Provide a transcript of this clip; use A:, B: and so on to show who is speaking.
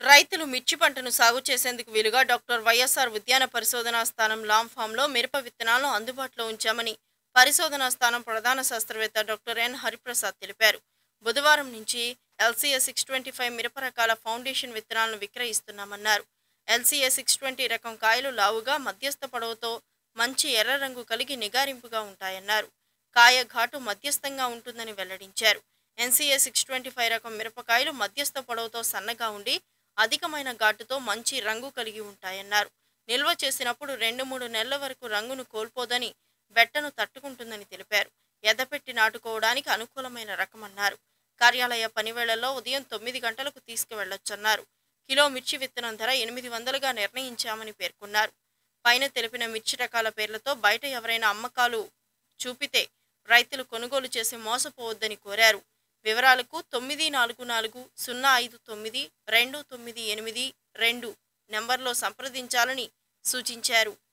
A: రైతులు మిర్చి పంటను సాగు చేసేందుకు వీలుగా డాక్టర్ వైఎస్ఆర్ ఉద్యాన పరిశోధనా స్థానం లామ్ ఫామ్లో మిరప విత్తనాలను అందుబాటులో ఉంచామని పరిశోధనా స్థానం ప్రధాన శాస్త్రవేత్త డాక్టర్ ఎన్ హరిప్రసాద్ తెలిపారు బుధవారం నుంచి ఎల్సీఏ సిక్స్ ట్వంటీ ఫైవ్ మిరప రకాల ఫౌండేషన్ విత్తనాలను విక్రయిస్తున్నామన్నారు ఎల్సీఏ సిక్స్ ట్వంటీ రకం కాయలు లావుగా మధ్యస్థ పొడవుతో మంచి ఎర్ర రంగు కలిగి నిగారింపుగా ఉంటాయన్నారు కాయ ఘాటు మధ్యస్థంగా ఉంటుందని వెల్లడించారు ఎన్సీఏ సిక్స్ ట్వంటీ ఫైవ్ రకం మిరపకాయలు మధ్యస్థ పొడవుతో సన్నగా ఉండి అధికమైన ఘాటుతో మంచి రంగు కలిగి ఉంటాయన్నారు నిల్వ చేసినప్పుడు రెండు మూడు నెలల వరకు రంగును కోల్పోదని బెట్టను తట్టుకుంటుందని తెలిపారు ఎదపెట్టి నాటుకోవడానికి అనుకూలమైన రకమన్నారు కార్యాలయ పనివేళల్లో ఉదయం తొమ్మిది గంటలకు తీసుకువెళ్లొచ్చన్నారు కిలో మిర్చి విత్తనం ధర ఎనిమిది వందలుగా నిర్ణయించామని పేర్కొన్నారు పైన తెలిపిన మిర్చి రకాల పేర్లతో బయట ఎవరైనా అమ్మకాలు చూపితే రైతులు కొనుగోలు చేసి మోసపోవద్దని కోరారు వివరాలకు తొమ్మిది నాలుగు నాలుగు సున్నా ఐదు తొమ్మిది రెండు తొమ్మిది ఎనిమిది రెండు నెంబర్లో సంప్రదించాలని సూచించారు